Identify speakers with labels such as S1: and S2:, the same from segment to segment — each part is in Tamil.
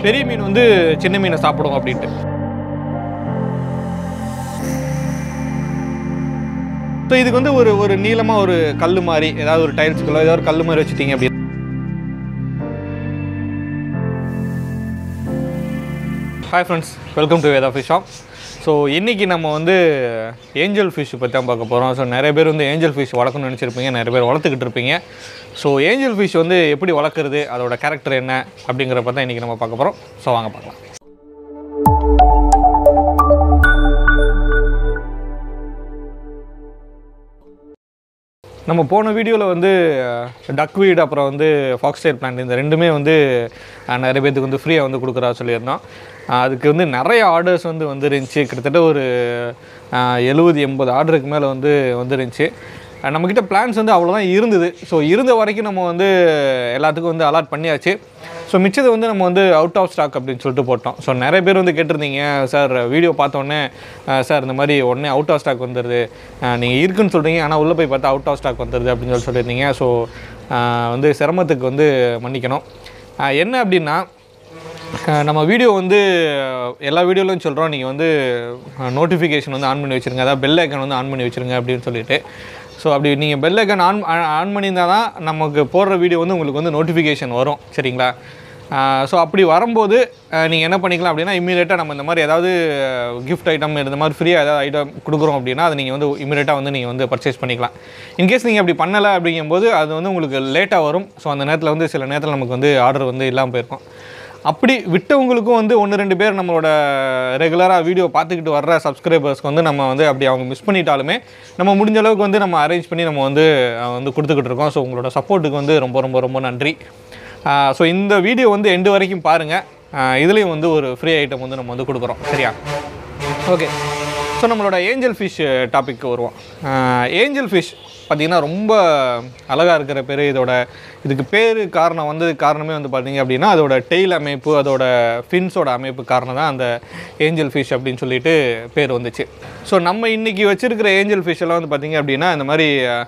S1: பெரிய மீன் வந்து சின்ன மீனை சாப்பிடும் அப்படின்ட்டு ஸோ இதுக்கு வந்து ஒரு ஒரு நீளமாக ஒரு கல் மாதிரி ஏதாவது ஒரு டைல்ஸுக்குள்ளோ ஏதாவது ஒரு கல் மாதிரி வச்சுட்டீங்க அப்படி hi friends welcome to Veda fish shop so இன்றைக்கி நம்ம வந்து ஏஞ்சல் ஃபிஷ் பற்றி தான் பார்க்க போகிறோம் ஸோ நிறைய பேர் வந்து ஏஞ்சல் ஃபிஷ் வளர்க்கணும்னு நினச்சிருப்பீங்க நிறைய பேர் வளர்த்துக்கிட்டு இருப்பீங்க ஸோ ஏஞ்சல் ஃபிஷ் வந்து எப்படி வளர்க்குறது அதோட கேரக்டர் என்ன அப்படிங்கிறத பற்றி இன்றைக்கி நம்ம பார்க்க போகிறோம் ஸோ வாங்க பார்க்கலாம் நம்ம போன வீடியோவில் வந்து டக்வீட் அப்புறம் வந்து ஃபாக்ஸ்டைல் பிளான்ட் இந்த ரெண்டுமே வந்து அஹ், நிறைய பேர்த்துக்கு வந்து ஃப்ரீயாக வந்து கொடுக்குறா சொல்லியிருந்தோம் அஹ், அதுக்கு வந்து நிறைய ஆர்டர்ஸ் வந்து வந்துருந்துச்சு கிட்டத்தட்ட ஒரு எழுபது எண்பது ஆர்டருக்கு மேலே வந்து வந்துருந்துச்சு அஹ், நம்மக்கிட்ட பிளான்ஸ் வந்து அவ்வளோதான் இருந்தது ஸோ இருந்த வரைக்கும் நம்ம வந்து எல்லாத்துக்கும் வந்து அலாட் பண்ணியாச்சு ஸோ மிச்சத்தை வந்து நம்ம வந்து அவுட் ஆஃப் ஸ்டாக் அப்படின்னு சொல்லிட்டு போட்டோம் ஸோ நிறைய பேர் வந்து கேட்டிருந்தீங்க சார் வீடியோ பார்த்தோன்னே சார் இந்த மாதிரி உடனே அவுட் ஆஃப் ஸ்டாக் வந்துடுது நீங்கள் இருக்குன்னு சொல்கிறீங்க ஆனால் உள்ளே போய் பார்த்தா அவுட் ஆஃப் ஸ்டாக் வந்துடுது அப்படின்னு சொல்லி சொல்லியிருந்தீங்க ஸோ வந்து சிரமத்துக்கு வந்து மன்னிக்கணும் அஹ் என்ன அப்படின்னா அஹ் நம்ம வீடியோ வந்து அஹ் எல்லா வீடியோலையும் சொல்கிறோம் நீங்கள் வந்து நோட்டிஃபிகேஷன் வந்து ஆன் பண்ணி வச்சுருங்க அதாவது பெல் ஐக்கன் வந்து ஆன் பண்ணி வச்சுருங்க அப்படின்னு சொல்லிட்டு ஸோ அப்படி நீங்கள் பெல் ஐக்கன் ஆன் ஆன் பண்ணியிருந்தால் தான் நமக்கு போடுற வீடியோ வந்து உங்களுக்கு வந்து நோட்டிஃபிகேஷன் வரும் சரிங்களா ஸோ அப்படி வரும்போது நீங்கள் என்ன பண்ணிக்கலாம் அப்படின்னா இம்மீடியட்டாக நம்ம இந்த மாதிரி ஏதாவது கிஃப்ட் ஐட்டம் இந்த மாதிரி ஃப்ரீயாக ஏதாவது ஐட்டம் கொடுக்குறோம் அப்படின்னா அதை நீங்கள் வந்து இம்மீடியட்டாக வந்து நீங்கள் வந்து பர்ச்சேஸ் பண்ணிக்கலாம் இன்கேஸ் நீங்கள் அப்படி பண்ணலை அப்படிங்கும்போது அது வந்து உங்களுக்கு லேட்டாக வரும் ஸோ அந்த நேரத்தில் வந்து சில நேரத்தில் நமக்கு வந்து ஆர்டர் வந்து இல்லாமல் போயிருக்கும் அப்படி விட்டவங்களுக்கும் வந்து ஒன்று ரெண்டு பேர் நம்மளோட ரெகுலராக வீடியோ பார்த்துக்கிட்டு வர்ற சப்ஸ்கிரைபர்ஸ்க்கு வந்து நம்ம வந்து அப்படி அவங்க மிஸ் பண்ணிட்டாலுமே நம்ம முடிஞ்ச அளவுக்கு வந்து நம்ம அரேஞ்ச் பண்ணி நம்ம வந்து அஹ், வந்து கொடுத்துக்கிட்டு இருக்கோம் ஸோ உங்களோட சப்போர்ட்டுக்கு வந்து ரொம்ப ரொம்ப ரொம்ப நன்றி ஸோ இந்த வீடியோ வந்து எண்டு வரைக்கும் பாருங்கள் இதுலேயும் வந்து ஒரு ஃப்ரீ ஐட்டம் வந்து நம்ம வந்து கொடுக்குறோம் சரியா ஓகே ஸோ நம்மளோட ஏஞ்சல் ஃபிஷ் டாபிக் வருவோம் ஏஞ்சல் ஃபிஷ் பார்த்திங்கன்னா ரொம்ப அழகாக இருக்கிற பேர் இதோட இதுக்கு பேர் காரணம் வந்ததுக்கு காரணமே வந்து பார்த்தீங்க அப்படின்னா அதோட டெய்ல் அமைப்பு அதோட ஃபின்ஸோட அமைப்பு காரணம் தான் அந்த ஏஞ்சல் ஃபிஷ் அப்படின்னு சொல்லிட்டு பேர் வந்துச்சு ஸோ நம்ம இன்றைக்கி வச்சுருக்கிற ஏஞ்சல் ஃபிஷ் எல்லாம் வந்து பார்த்திங்க அப்படின்னா இந்த மாதிரி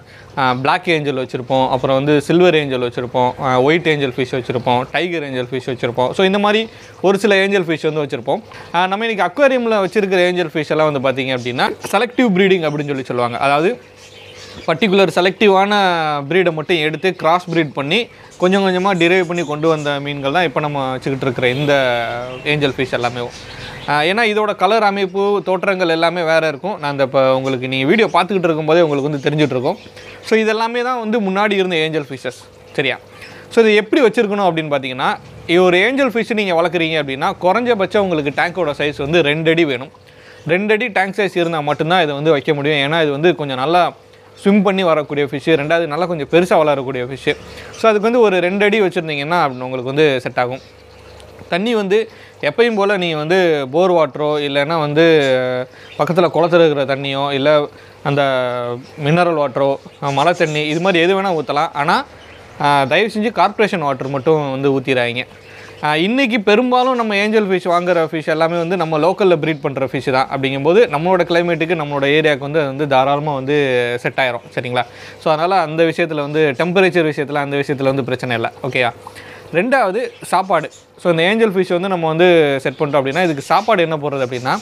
S1: பிளாக் ஏஞ்சல் வச்சுருப்போம் அப்புறம் வந்து சில்வர் ஏஞ்சல் வச்சுருப்போம் ஒயிட் ஏஞ்சல் ஃபிஷ் வச்சுருப்போம் டைகர் ஏஞ்சல் ஃபிஷ் வச்சுருப்போம் ஸோ இந்த மாதிரி ஒரு சில ஏஞ்சல் ஃபிஷ் வந்து வச்சுருப்போம் ஆஹ் நம்ம இன்றைக்கி அக்வாரியமில் வச்சுருக்கிற ஏஞ்சல் ஃபிஷ் எல்லாம் வந்து பார்த்திங்க அப்படின்னா செலக்டிவ் ப்ரீடிங் அப்படின்னு சொல்லி சொல்லுவாங்க அதாவது பர்டிகுலர் செலக்டிவான ப்ரீடை மட்டும் எடுத்து கிராஸ் ப்ரீட் பண்ணி கொஞ்சம் கொஞ்சமாக டிரைவ் பண்ணி கொண்டு வந்த மீன்கள் தான் இப்போ நம்ம வச்சுக்கிட்டு இருக்கிற இந்த ஏஞ்சல் ஃபிஷ் எல்லாமே ஆஹ் ஏன்னா இதோட கலர் அமைப்பு தோற்றங்கள் எல்லாமே வேறு இருக்கும் நான் இந்த இப்போ உங்களுக்கு நீங்கள் வீடியோ பார்த்துக்கிட்டு இருக்கும்போதே உங்களுக்கு வந்து தெரிஞ்சுட்டு இருக்கும் ஸோ இதெல்லாமே தான் வந்து முன்னாடி இருந்த ஏஞ்சல் ஃபிஷஸ் சரியா ஸோ இது எப்படி வச்சுருக்கணும் அப்படின்னு பார்த்தீங்கன்னா ஒரு ஏஞ்சல் ஃபிஷ் நீங்கள் வளர்க்குறீங்க அப்படின்னா குறைஞ்சபட்சம் உங்களுக்கு டேங்கோட சைஸ் வந்து ரெண்டு அடி வேணும் ரெண்டு அடி டேங்க் சைஸ் இருந்தால் மட்டும்தான் இதை வந்து வைக்க முடியும் ஏன்னா இது வந்து கொஞ்சம் நல்லா ஸ்விம் பண்ணி வரக்கூடிய ஃபிஷ்ஷு ரெண்டாவது நல்லா கொஞ்சம் பெருசாக வளரக்கூடிய ஃபிஷ்ஷு ஸோ அதுக்கு வந்து ஒரு ரெண்டு அடி வச்சுருந்தீங்கன்னா அப்படின்னு உங்களுக்கு வந்து செட் ஆகும் தண்ணி வந்து எப்பயும் போல் நீங்கள் வந்து போர் வாட்டரோ இல்லைன்னா வந்து பக்கத்தில் குளத்துல இருக்கிற தண்ணியோ இல்லை அந்த மினரல் வாட்டரோ மழை தண்ணி இது மாதிரி எது வேணால் ஊற்றலாம் ஆனால் தயவு செஞ்சு கார்ப்பரேஷன் வாட்டர் மட்டும் வந்து ஊற்றிடாதீங்க இன்றைக்கி பெரும்பாலும் நம்ம ஏஞ்சல் ஃபிஷ் வாங்குற ஃபிஷ் எல்லாமே வந்து நம்ம லோக்கலில் ப்ரீட் பண்ணுற ஃபிஷ் தான் அப்படிங்கும்போது நம்மளோட கிளைமேட்டுக்கு நம்மளோட ஏரியாவுக்கு வந்து அது வந்து தாராளமாக வந்து செட் ஆயிரும் சரிங்களா ஸோ அதனால் அந்த விஷயத்தில் வந்து டெம்பரேச்சர் விஷயத்தில் அந்த விஷயத்தில் வந்து பிரச்சனை இல்லை ஓகேயா ரெண்டாவது சாப்பாடு ஸோ இந்த ஏஞ்சல் ஃபிஷ் வந்து நம்ம வந்து செட் பண்ணிட்டோம் அப்படின்னா இதுக்கு சாப்பாடு என்ன போடுறது அப்படின்னா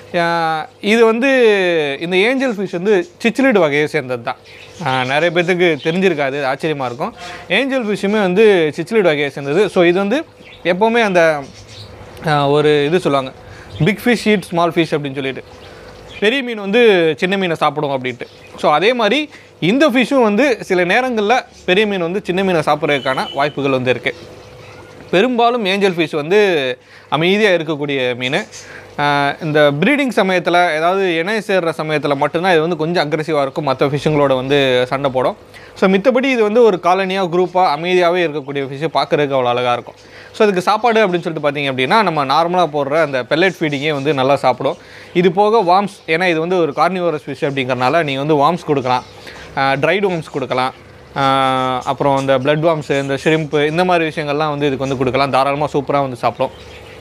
S1: ஆஹ் இது வந்து இந்த ஏஞ்சல் ஃபிஷ் வந்து சிச்சிலிடு வகையை சேர்ந்தது தான் ஆஹ் நிறைய பேர்த்துக்கு தெரிஞ்சிருக்காது ஆச்சரியமாக இருக்கும் ஏஞ்சல் ஃபிஷ்ஷுமே வந்து சிச்சிலிடு வகையை சேர்ந்தது ஸோ இது வந்து எப்போவுமே அந்த ஆஹ் ஒரு இது சொல்லுவாங்க big fish eat small fish அப்படின்னு சொல்லிட்டு பெரிய மீன் வந்து சின்ன மீனை சாப்பிடும் அப்படின்ட்டு ஸோ அதே மாதிரி இந்த ஃபிஷ்ஷும் வந்து சில நேரங்களில் பெரிய மீன் வந்து சின்ன மீனை சாப்பிட்றதுக்கான வாய்ப்புகள் வந்து இருக்குது பெரும்பாலும் ஏஞ்சல் ஃபிஷ் வந்து அமைதியாக இருக்கக்கூடிய மீன் ஆஹ் இந்த ப்ரீடிங் சமயத்தில் ஏதாவது இணை சேர்ற சமயத்தில் மட்டும்தான் இது வந்து கொஞ்சம் அக்ரெசிவாக இருக்கும் மற்ற ஃபிஷ்ஷுங்களோட வந்து சண்டை போடும் ஸோ மித்தபடி இது வந்து ஒரு காலனியாக குரூப்பாக அமைதியாகவே இருக்கக்கூடிய ஃபிஷ்ஷு பார்க்குறதுக்கு அவ்வளோ அழகாக இருக்கும் ஸோ இதுக்கு சாப்பாடு அப்படின்னு சொல்லிட்டு பார்த்தீங்க அப்படின்னா நம்ம நார்மலாக போடுற அந்த பெல்லட் ஃபீடிங்கே வந்து நல்லா சாப்பிடும் இது போக வார்ம்ஸ் ஏன்னா இது வந்து ஒரு கார்னிவரஸ் ஃபிஷ் அப்படிங்கிறனால நீங்கள் வந்து வார்ம்ஸ் கொடுக்கலாம் ட்ரைடு வார்ம்ஸ் கொடுக்கலாம் ஆஹ் அப்புறம் இந்த பிளட் வார்ம்ஸு இந்த ஷ்ரிம்ப்பு இந்த மாதிரி விஷயங்கள்லாம் வந்து இதுக்கு வந்து கொடுக்கலாம் தாராளமாக சூப்பராக வந்து சாப்பிடும்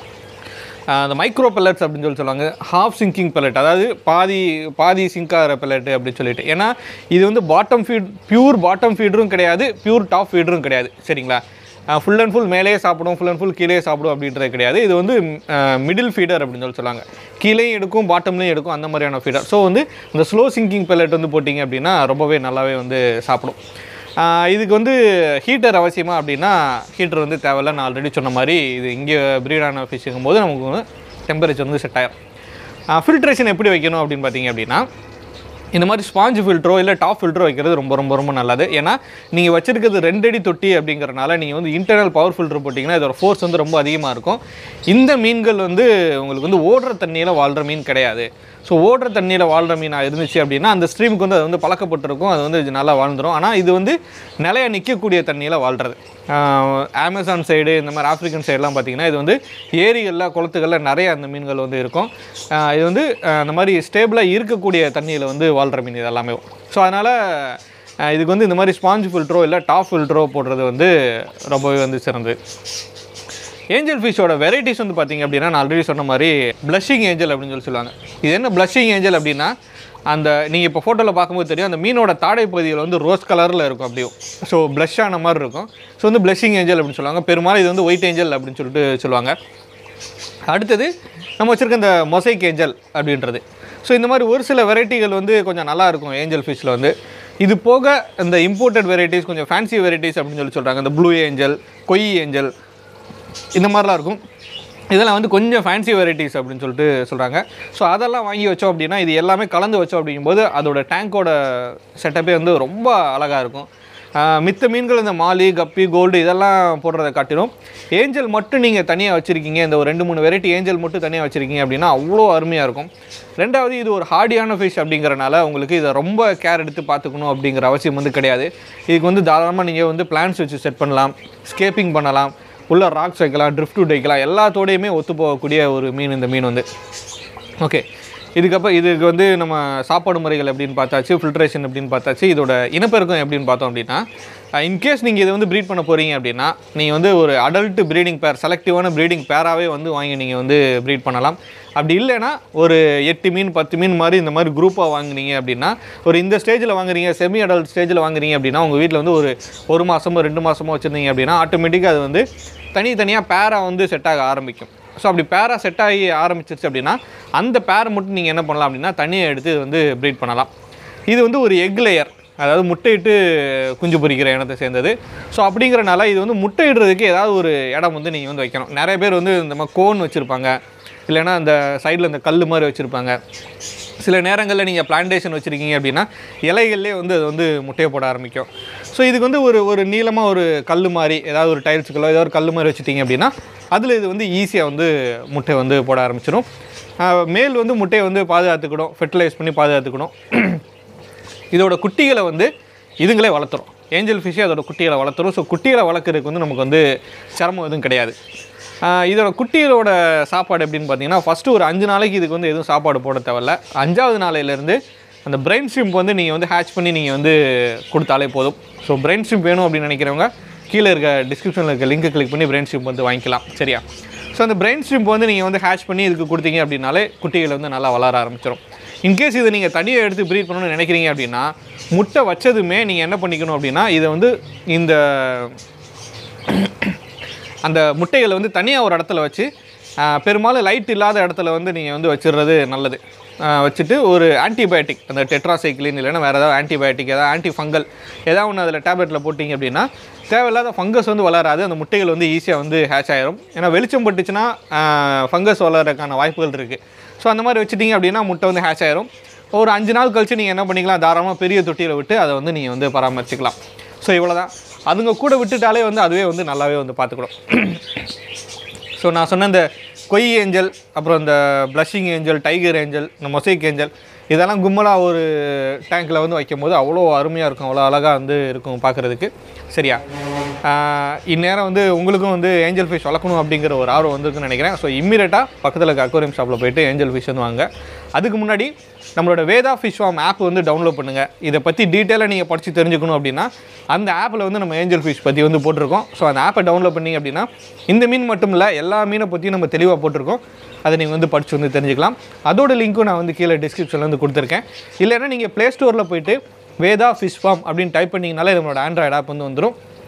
S1: ஆஹ் அந்த மைக்ரோ பெல்லட்ஸ் அப்படின்னு சொல்லி சொல்லுவாங்க ஹாஃப் சிங்கிங் பெல்லட் அதாவது பாதி பாதி சிங்க் ஆகிற பெல்லட் அப்படின்னு சொல்லிட்டு ஏன்னா இது வந்து பாட்டம் ஃபீட் பியூர் பாட்டம் ஃபீடரும் கிடையாது பியூர் டாப் ஃபீடரும் கிடையாது சரிங்களா ஃபுல் அண்ட் ஃபுல் மேலேயே சாப்பிடும் ஃபுல் அண்ட் ஃபுல் கீழே சாப்பிடும் அப்படின்றது கிடையாது இது வந்து மிடில் ஃபீடர் அப்படின்னு சொல்லி சொல்லுவாங்க கீழேயும் எடுக்கும் பாட்டம்லேயும் எடுக்கும் அந்த மாதிரியான ஃபீடர் ஸோ வந்து இந்த ஸ்லோ சிங்கிங் பெல்லட் வந்து போட்டிங்க அப்படின்னா ரொம்பவே நல்லாவே வந்து சாப்பிடும் ஆஹ் இதுக்கு வந்து ஹீட்டர் அவசியமா அப்படின்னா ஹீட்டர் வந்து தேவையில்ல நான் ஆல்ரெடி சொன்ன மாதிரி இது இங்கே ப்ரீடான ஃபிஷ்ஷுங்கும் போது நமக்கு வந்து டெம்பரேச்சர் வந்து செட் ஆயிரும் ஃபில்ட்ரேஷன் எப்படி வைக்கணும் அப்படின்னு பார்த்தீங்க அப்படின்னா இந்த மாதிரி ஸ்பாஞ்ச் ஃபில்ட்ரோ இல்லை டாப் ஃபில்ட்ரோ வைக்கிறது ரொம்ப ரொம்ப ரொம்ப நல்லது ஏன்னா நீங்கள் வச்சிருக்கிறது ரெண்டு அடி தொட்டி அப்படிங்கிறனால நீங்கள் வந்து இன்டர்னல் பவர் ஃபில்டர் போட்டிங்கன்னா இதோட ஃபோர்ஸ் வந்து ரொம்ப அதிகமாக இருக்கும் இந்த மீன்கள் வந்து உங்களுக்கு வந்து ஓடுற தண்ணியில் வாழ்கிற மீன் கிடையாது ஸோ ஓடுற தண்ணியில் வாழ்கிற மீனாக இருந்துச்சு அப்படின்னா அந்த ஸ்ட்ரீமுக்கு வந்து அது வந்து பழக்கப்பட்டிருக்கும் அது வந்து இது நல்லா வாழ்ந்துடும் ஆனால் இது வந்து நிலைய நிற்கக்கூடிய தண்ணியில் வாழ்கிறது அமேசான் சைடு இந்த மாதிரி ஆஃப்ரிக்கன் சைடெலாம் பார்த்தீங்கன்னா இது வந்து ஏரிகளில் குளத்துகளில் நிறைய அந்த மீன்கள் வந்து இருக்கும் ஆஹ் இது வந்து ஆஹ் அந்த மாதிரி ஸ்டேபிளாக இருக்கக்கூடிய தண்ணியில் வந்து வாழ்கிற மீன் இது எல்லாமே ஸோ அதனால் இதுக்கு வந்து இந்த மாதிரி ஸ்பாஞ்ச் ஃபில்ட்ரோ இல்லை டாப் ஃபில்ட்ரோ போடுறது வந்து ரொம்பவே வந்து சிறந்தது ஏஞ்சல் ஃபிஷ்ஷோட வெரைட்டிஸ் வந்து பார்த்தீங்க அப்படின்னா நான் ஆல்ரெடி சொன்ன மாதிரி blushing ஏஞ்சல் அப்படின்னு சொல்லி சொல்லுவாங்க இது என்ன blushing ஏஞ்சல் அப்படின்னா அந்த நீங்கள் இப்போ ஃபோட்டோவில் பார்க்கும்போது தெரியும் அந்த மீனோட தாடை பகுதியில் வந்து ரோஸ் கலரில் இருக்கும் அப்படியும் ஸோ blush ஆன மாதிரி இருக்கும் ஸோ வந்து blushing ஏஞ்சல் அப்படின்னு சொல்லுவாங்க பெரும்பாலும் இது வந்து ஒயிட் ஏஞ்சல் அப்படின்னு சொல்லிட்டு சொல்லுவாங்க அடுத்தது நம்ம வச்சுருக்க இந்த மொசைக் ஏஞ்சல் அப்படின்றது ஸோ இந்த மாதிரி ஒரு சில வெரைட்டிகள் வந்து கொஞ்சம் நல்லா இருக்கும் ஏஞ்சல் ஃபிஷ்ஷில் வந்து இது போக இந்த இம்போர்ட்டட் வெரைட்டிஸ் கொஞ்சம் ஃபேன்சி வெரைட்டிஸ் அப்படின்னு சொல்லி சொல்கிறாங்க இந்த ப்ளூ ஏஞ்சல் கொய் ஏஞ்சல் இந்த மாதிரிலாம் இருக்கும் இதெல்லாம் வந்து கொஞ்சம் ஃபேன்சி வெரைட்டிஸ் அப்படின்னு சொல்லிட்டு சொல்கிறாங்க ஸோ அதெல்லாம் வாங்கி வச்சோம் அப்படின்னா இது எல்லாமே கலந்து வச்சோம் அப்படிங்கும்போது அதோட டேங்கோட செட்டப்பே வந்து ரொம்ப அழகாக இருக்கும் ஆஹ் மித்த மீன்கள் இந்த மாலி கப்பி கோல்டு இதெல்லாம் போடுறதை காட்டிலும் ஏஞ்சல் மட்டும் நீங்கள் தனியாக வச்சுருக்கீங்க இந்த ஒரு ரெண்டு மூணு வெரைட்டி ஏஞ்சல் மட்டும் தனியாக வச்சுருக்கீங்க அப்படின்னா அவ்வளோ அருமையாக இருக்கும் ரெண்டாவது இது ஒரு ஹார்டியான ஃபிஷ் அப்படிங்கிறனால உங்களுக்கு இதை ரொம்ப கேர் எடுத்து பார்த்துக்கணும் அப்படிங்கிற அவசியம் வந்து கிடையாது இதுக்கு வந்து தாராளமாக நீங்கள் வந்து பிளான்ஸ் வச்சு செட் பண்ணலாம் ஸ்கேப்பிங் பண்ணலாம் உள்ள ராக்ஸ் வைக்கலாம் ட்ரிஃப்ட் வைக்கலாம் எல்லாத்தோடையுமே ஒத்து போகக்கூடிய ஒரு மீன் இந்த மீன் வந்து ஓகே இதுக்கப்புறம் இதுக்கு வந்து நம்ம சாப்பாடு முறைகள் எப்படின்னு பார்த்தாச்சு ஃபில்ட்ரேஷன் எப்படின்னு பார்த்தாச்சு இதோட இனப்பெருக்கம் எப்படின்னு பார்த்தோம் அப்படின்னா இன்கேஸ் நீங்கள் இதை வந்து ப்ரீட் பண்ண போகிறீங்க அப்படின்னா நீங்கள் வந்து ஒரு அடல்ட் ப்ரீடிங் பேர் செலக்டிவான ப்ரீடிங் பேராகவே வந்து வாங்கி நீங்கள் வந்து ப்ரீட் பண்ணலாம் அப்படி இல்லைன்னா ஒரு எட்டு மீன் பத்து மீன் மாதிரி இந்த மாதிரி குரூப்பாக வாங்குனீங்க அப்படின்னா ஒரு இந்த ஸ்டேஜில் வாங்குறீங்க செமி அடல்ட் ஸ்டேஜில் வாங்குறீங்க அப்படின்னா உங்கள் வீட்டில் வந்து ஒரு ஒரு மாதமோ ரெண்டு மாதமோ வச்சுருந்தீங்க அப்படின்னா ஆட்டோமேட்டிக்காக அது வந்து தனித்தனியாக பேராக வந்து செட் ஆக ஆரம்பிக்கும் ஸோ அப்படி பேரா செட் ஆகி ஆரம்பிச்சிருச்சு அப்படின்னா அந்த பேரை மட்டும் நீங்கள் என்ன பண்ணலாம் அப்படின்னா தனியாக எடுத்து இது வந்து ப்ரீட் பண்ணலாம் இது வந்து ஒரு எக் லேயர் அதாவது முட்டையிட்டு குஞ்சு பொரிக்கிற இனத்தை சேர்ந்தது ஸோ அப்படிங்கிறனால இது வந்து முட்டையிடுறதுக்கு ஏதாவது ஒரு இடம் வந்து நீங்கள் வந்து வைக்கணும் நிறைய பேர் வந்து இந்த மாதிரி கோன் வச்சுருப்பாங்க இல்லைன்னா அந்த சைடில் இந்த கல் மாதிரி வச்சுருப்பாங்க சில நேரங்களில் நீங்கள் பிளான்டேஷன் வச்சுருக்கீங்க அப்படின்னா இலைகள்லேயே வந்து அது வந்து முட்டையை போட ஆரம்பிக்கும் ஸோ இதுக்கு வந்து ஒரு ஒரு நீளமாக ஒரு கல் மாதிரி ஏதாவது ஒரு டைல்ஸுக்குள்ளோ ஏதாவது ஒரு கல் மாதிரி வச்சுட்டீங்க அப்படின்னா அதில் இது வந்து ஈஸியாக வந்து முட்டை வந்து போட ஆரம்பிச்சிடும் மேல் வந்து முட்டையை வந்து பாதுகாத்துக்கணும் ஃபெர்டிலைஸ் பண்ணி பாதுகாத்துக்கணும் இதோட குட்டிகளை வந்து இதுங்களே வளர்த்துரும் ஏஞ்சல் ஃபிஷ்ஷே அதோட குட்டிகளை வளர்த்துரும் ஸோ குட்டிகளை வளர்க்குறதுக்கு வந்து நமக்கு வந்து சிரமம் எதுவும் கிடையாது ஆஹ் இதோட குட்டிகளோட சாப்பாடு எப்படின்னு பார்த்தீங்கன்னா ஃபஸ்ட்டு ஒரு அஞ்சு நாளைக்கு இதுக்கு வந்து எதுவும் சாப்பாடு போட தேவையில்ல அஞ்சாவது நாளையிலேருந்து அந்த பிரெயின் ஸ்ட்ரிம்ப் வந்து நீங்கள் வந்து ஹேட்ச் பண்ணி நீங்கள் வந்து கொடுத்தாலே போதும் ஸோ பிரெயின் ஸ்ட்ரிம்ப் வேணும் அப்படின்னு நினைக்கிறவங்க கீழே இருக்க டிஸ்கிரிப்ஷனில் இருக்க லிங்க்கை கிளிக் பண்ணி பிரெயின் ஸ்ட்ரிம்ப் வந்து வாங்கிக்கலாம் சரியா ஸோ அந்த பிரெயின் ஸ்ட்ரிம்ப் வந்து நீங்கள் வந்து ஹேட்ச் பண்ணி இதுக்கு கொடுத்தீங்க அப்படின்னாலே குட்டிகள் வந்து நல்லா வளர ஆரம்பிச்சிடும் இன்கேஸ் இதை நீங்கள் தனியாக எடுத்து ப்ரீட் பண்ணணும்னு நினைக்கிறீங்க அப்படின்னா முட்டை வச்சதுமே நீங்கள் என்ன பண்ணிக்கணும் அப்படின்னா இதை வந்து இந்த அந்த முட்டைகளை வந்து தனியாக ஒரு இடத்துல வச்சு ஆஹ், பெரும்பாலும் லைட் இல்லாத இடத்துல வந்து நீங்கள் வந்து வச்சிடுறது நல்லது ஆஹ், வச்சுட்டு ஒரு ஆன்டிபயோட்டிக் அந்த டெட்ராசைக்ளின் இல்லைன்னா வேறு ஏதாவது ஆன்டிபயோட்டிக் ஏதாவது ஆன்டி ஃபங்கல் ஏதாவது ஒன்று அதில் டேப்லெட்டில் போட்டிங்க அப்படின்னா தேவையில்லாத ஃபங்கஸ் வந்து வளராது அந்த முட்டைகள் வந்து ஈஸியாக வந்து ஹேட்ச் ஆயிரும் ஏன்னா வெளிச்சம் பட்டுச்சுன்னா ஃபங்கஸ் வளர்றதுக்கான வாய்ப்புகள் இருக்குது ஸோ அந்த மாதிரி வச்சுட்டிங்க அப்படின்னா முட்டை வந்து ஹேட்ச் ஆயிரும் ஒரு அஞ்சு நாள் கழிச்சு நீங்கள் என்ன பண்ணிக்கலாம் தாராளமாக பெரிய தொட்டியில் விட்டு அதை வந்து நீங்கள் வந்து பராமரிச்சுக்கலாம் ஸோ இவ்வளோ தான் அதுங்க கூட விட்டுட்டாலே வந்து அதுவே வந்து நல்லாவே வந்து பார்த்துக்கிடும் ஸோ நான் சொன்ன இந்த கொய் ஏஞ்சல் அப்புறம் இந்த blushing ஏஞ்சல் டைகர் ஏஞ்சல் இந்த மொசைக் ஏஞ்சல் இதெல்லாம் கும்பலாக ஒரு டேங்க்கில் வந்து வைக்கும்போது அவ்வளோ அருமையாக இருக்கும் அவ்வளோ அழகாக வந்து இருக்கும் பார்க்குறதுக்கு சரியா ஆஹ் இந்நேரம் வந்து உங்களுக்கும் வந்து ஏஞ்சல் ஃபிஷ் வளர்க்கணும் அப்படிங்கிற ஒரு ஆர்வம் வந்திருக்குன்னு நினைக்கிறேன் ஸோ இம்மீடியட்டாக பக்கத்தில் இருக்க அக்வாரியம் ஷாப்பில் போயிட்டு ஏஞ்சல் ஃபிஷ் வந்து வாங்க அதுக்கு முன்னாடி நம்மளோட வேதா ஃபிஷ் ஃபார்ம் ஆப் வந்து டவுன்லோட் பண்ணுங்கள் இதை பற்றி டீட்டெயிலாக நீங்கள் படித்து தெரிஞ்சுக்கணும் அப்படின்னா அந்த ஆப்பில் வந்து நம்ம ஏஞ்சல் ஃபிஷ் பற்றி வந்து போட்டிருக்கோம் ஸோ அந்த ஆப்பை டவுன்லோட் பண்ணீங்க அப்படின்னா இந்த மீன் மட்டும் இல்லை எல்லா மீனை பற்றியும் நம்ம தெளிவாக போட்டிருக்கோம் அதை நீங்கள் வந்து படித்து வந்து தெரிஞ்சுக்கலாம் அதோட லிங்க்கும் நான் வந்து கீழே டிஸ்கிரிப்ஷனில் வந்து கொடுத்துருக்கேன் இல்லைன்னா நீங்கள் ப்ளே ஸ்டோரில் போயிட்டு வேதா ஃபிஷ் ஃபார்ம் அப்படின்னு டைப் பண்ணிங்கனாலே நம்மளோட ஆண்ட்ராய்டு ஆப் வந்து வந்துடும்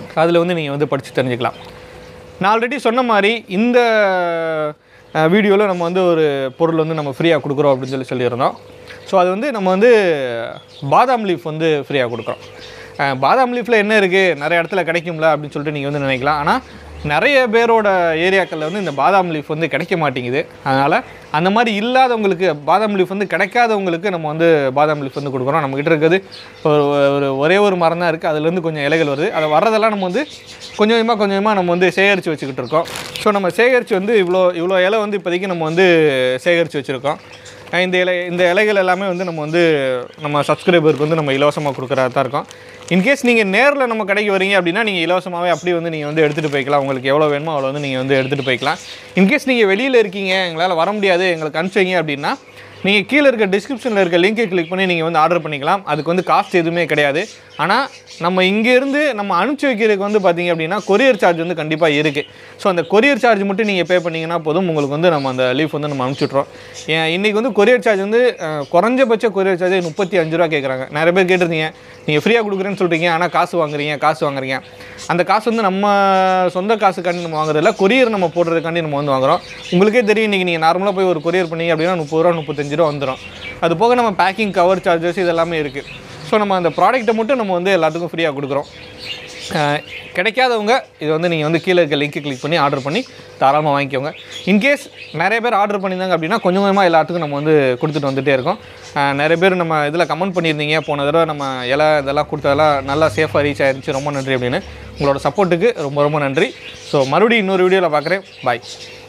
S1: அதில் வந்து நீங்கள் வந்து படித்து தெரிஞ்சுக்கலாம் நான் ஆல்ரெடி சொன்ன மாதிரி இந்த வீடியோவில் நம்ம வந்து ஒரு பொருள் வந்து நம்ம ஃப்ரீயாக கொடுக்குறோம் அப்படின்னு சொல்லி சொல்லியிருந்தோம் ஸோ அது வந்து நம்ம வந்து பாதாம் லீஃப் வந்து ஃப்ரீயாக கொடுக்குறோம் அஹ், பாதாம் லீஃபில் என்ன இருக்குது நிறைய இடத்துல கிடைக்கும்ல அப்படின்னு சொல்லிட்டு நீங்கள் வந்து நினைக்கலாம் ஆனால் நிறைய பேரோட ஏரியாக்களில் வந்து இந்த பாதாம் லீஃப் வந்து கிடைக்க மாட்டேங்குது அதனால் அந்த மாதிரி இல்லாதவங்களுக்கு பாதாம் லீஃப் வந்து கிடைக்காதவங்களுக்கு நம்ம வந்து பாதாம் லீஃப் வந்து கொடுக்குறோம் நம்மக்கிட்ட இருக்கிறது ஒரு ஒரு ஒரே ஒரு மரம் தான் இருக்குது அதுலேருந்து கொஞ்சம் இலைகள் வருது அதை வர்றதெல்லாம் நம்ம வந்து கொஞ்சம் கொஞ்சமாக கொஞ்சம் கொஞ்சமாக நம்ம வந்து சேகரித்து வச்சுக்கிட்டு இருக்கோம் ஸோ நம்ம சேகரித்து வந்து இவ்வளோ இவ்வளோ இலை வந்து இப்போதைக்கு நம்ம வந்து சேகரித்து வச்சுருக்கோம் அஹ் இந்த இலை இந்த இலைகள் எல்லாமே வந்து நம்ம வந்து நம்ம சப்ஸ்கிரைபருக்கு வந்து நம்ம இலவசமாக கொடுக்குறதா தான் இருக்கோம் இன்கேஸ் நீங்கள் நேரில் நம்ம கடைக்கு வரீங்க அப்படின்னா நீங்கள் இலவசமாகவே அப்படி வந்து நீங்கள் வந்து எடுத்துகிட்டு போய்க்கலாம் உங்களுக்கு எவ்வளோ வேணுமோ அவ்வளோ வந்து நீங்கள் வந்து எடுத்துகிட்டு போய்க்கலாம் இன்கேஸ் நீங்கள் வெளியில் இருக்கீங்க எங்களால் வர முடியாது எங்களுக்கு அனுப்பிச்சிங்க அப்படின்னா நீங்கள் கீழே இருக்க டிஸ்கிரிப்ஷனில் இருக்க லிங்கை கிளிக் பண்ணி நீங்கள் வந்து ஆர்டர் பண்ணிக்கலாம் அதுக்கு வந்து காஸ்ட் எதுவுமே கிடையாது ஆனால் நம்ம இங்கேருந்து நம்ம அனுப்பிச்சி வைக்கிறதுக்கு வந்து பார்த்தீங்க அப்படின்னா கொரியர் சார்ஜ் வந்து கண்டிப்பாக இருக்குது ஸோ அந்த கொரியர் சார்ஜ் மட்டும் நீங்கள் பே பண்ணிங்கன்னா போதும் உங்களுக்கு வந்து நம்ம அந்த லீஃப் வந்து நம்ம அனுப்பிச்சுட்றோம் ஏன் இன்றைக்கி வந்து கொரியர் சார்ஜ் வந்து அஹ், குறைஞ்சபட்ச கொரியர் சார்ஜ் முப்பத்தி அஞ்சு ரூபா கேட்குறாங்க நிறைய பேர் கேட்டிருந்தீங்க நீங்கள் ஃப்ரீயாக கொடுக்குறேன்னு சொல்கிறீங்க ஆனால் காசு வாங்குறீங்க காசு வாங்குறீங்க அந்த காசு வந்து நம்ம சொந்த காசுக்காண்டி நம்ம வாங்குறதில்ல கொரியர் நம்ம போடுறதுக்காண்டி நம்ம வந்து வாங்குறோம் உங்களுக்கே தெரியும் இன்றைக்கி நீங்கள் நார்மலாக போய் ஒரு கொரியர் பண்ணீங்க அப்படின்னா முப்பது ரூபா முப்பத்தஞ்சு ரூபா வந்துடும் அது போக நம்ம பேக்கிங் கவர் சார்ஜஸ் இது எல்லாமே இருக்குது ஸோ நம்ம அந்த ப்ராடக்ட்டை மட்டும் நம்ம வந்து எல்லாத்துக்கும் ஃப்ரீயாக கொடுக்குறோம் அஹ் கிடைக்காதவங்க இது வந்து நீங்கள் வந்து கீழே இருக்க லிங்க்கு கிளிக் பண்ணி ஆர்டர் பண்ணி தாராளமாக வாங்கிக்கோங்க இன்கேஸ் நிறைய பேர் ஆர்டர் பண்ணியிருந்தாங்க அப்படின்னா கொஞ்சம் கொஞ்சமாக எல்லாத்துக்கும் நம்ம வந்து கொடுத்துட்டு வந்துகிட்டே இருக்கோம் அஹ் நிறைய பேர் நம்ம இதில் கமெண்ட் பண்ணியிருந்தீங்க போன தடவை நம்ம இலை இதெல்லாம் கொடுத்ததெல்லாம் நல்லா சேஃபாக ரீச் ஆயிருந்துச்சு ரொம்ப நன்றி அப்படின்னு உங்களோட சப்போர்ட்டுக்கு ரொம்ப ரொம்ப நன்றி ஸோ மறுபடியும் இன்னொரு வீடியோவில் பார்க்குறேன் பாய்